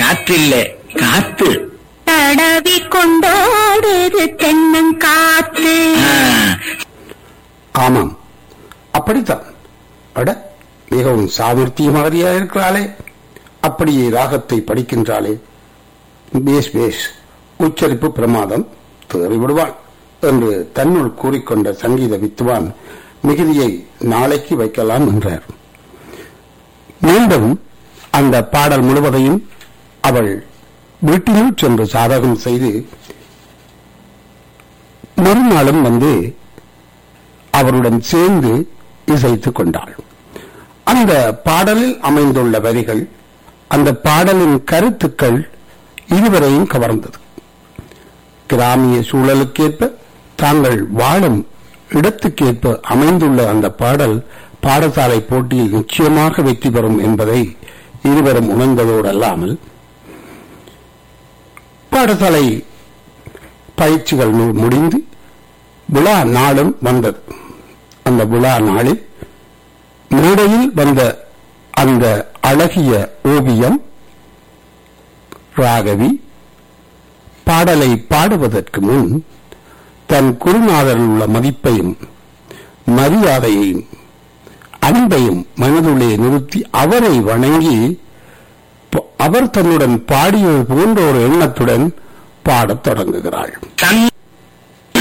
காற்றில்லை காத்து தடவி கொண்டோடுது தென்னங்காத்து ஆ, ஆமாம் அப்படித்தான் அட மிகவும் சாமர்த்தியமாரியா இருக்கிறாளே அப்படியே ராகத்தை படிக்கின்றாளே பேஸ் பேஸ் உச்சரிப்பு பிரமாதம் தேறி விடுவான் என்று தன்னுள் கூறிக்கொண்ட சங்கீத வித்துவான் மிகுதியை நாளைக்கு வைக்கலாம் என்றார் மீண்டும் அந்த பாடல் முழுவதையும் அவள் வீட்டினுள் சென்று சாதகம் செய்து மறுநாளும் வந்து அவருடன் சேர்ந்து இசைத்துக் கொண்டாள் அந்த பாடலில் அமைந்துள்ள வரிகள் அந்த பாடலின் கருத்துக்கள் இருவரையும் கவர்ந்தது கிராமிய சூழலுக்கேற்ப தாங்கள் வாழும் இடத்துக்கேற்ப அமைந்துள்ள அந்த பாடல் பாடசாலை போட்டியில் நிச்சயமாக வெற்றி பெறும் என்பதை இருவரும் உணர்ந்ததோடு அல்லாமல் பாடசாலை பயிற்சிகள் மு- முடிந்து விழா நாளும் வந்தது அந்த விழா நாளில் மேடையில் வந்த அந்த அழகிய ஓவியம் ராகவி பாடலை பாடுவதற்கு முன் தன் குருநாதரில் உள்ள மதிப்பையும் மரியாதையையும் அன்பையும் மனதுள்ளே நிறுத்தி அவரை வணங்கி ப- அவர் தன்னுடன் பாடியது போன்ற ஒரு எண்ணத்துடன் பாடத் தொடங்குகிறாள் தன்